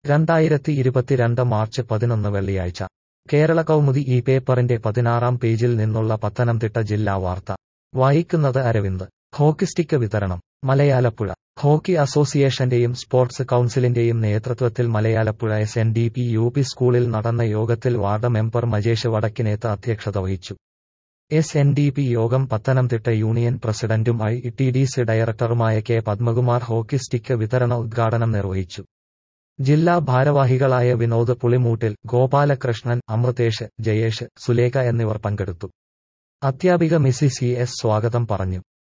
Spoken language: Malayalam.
രണ്ടായിരത്തി ഇരുപത്തിരണ്ട് മാർച്ച് പതിനൊന്ന് വെള്ളിയാഴ്ച കേരള കൗമുദി ഈ പേപ്പറിന്റെ പതിനാറാം പേജിൽ നിന്നുള്ള പത്തനംതിട്ട ജില്ലാ വാർത്ത വായിക്കുന്നത് അരവിന്ദ് ഹോക്കി സ്റ്റിക്ക് വിതരണം മലയാലപ്പുഴ ഹോക്കി അസോസിയേഷന്റെയും സ്പോർട്സ് കൌൺസിലിന്റെയും നേതൃത്വത്തിൽ Malayalappuzha S N D P U P സ്കൂളിൽ നടന്ന യോഗത്തിൽ വാർഡ് മെമ്പർ മജേഷ് വടക്കിനേത്ത് അധ്യക്ഷത വഹിച്ചു എസ് എൻ ഡി പി യോഗം പത്തനംതിട്ട യൂണിയൻ പ്രസിഡന്റും ഐ ടി ഡി സി ഡയറക്ടറുമായ കെ പത്മകുമാർ ഹോക്കി സ്റ്റിക്ക് വിതരണ ഉദ്ഘാടനം നിർവഹിച്ചു ജില്ലാ ഭാരവാഹികളായ വിനോദ് പുളിമൂട്ടിൽ ഗോപാലകൃഷ്ണൻ അമൃതേഷ് ജയേഷ് സുലേഖ എന്നിവർ പങ്കെടുത്തു അധ്യാപിക മിസി സി എസ് സ്വാഗതം പറഞ്ഞു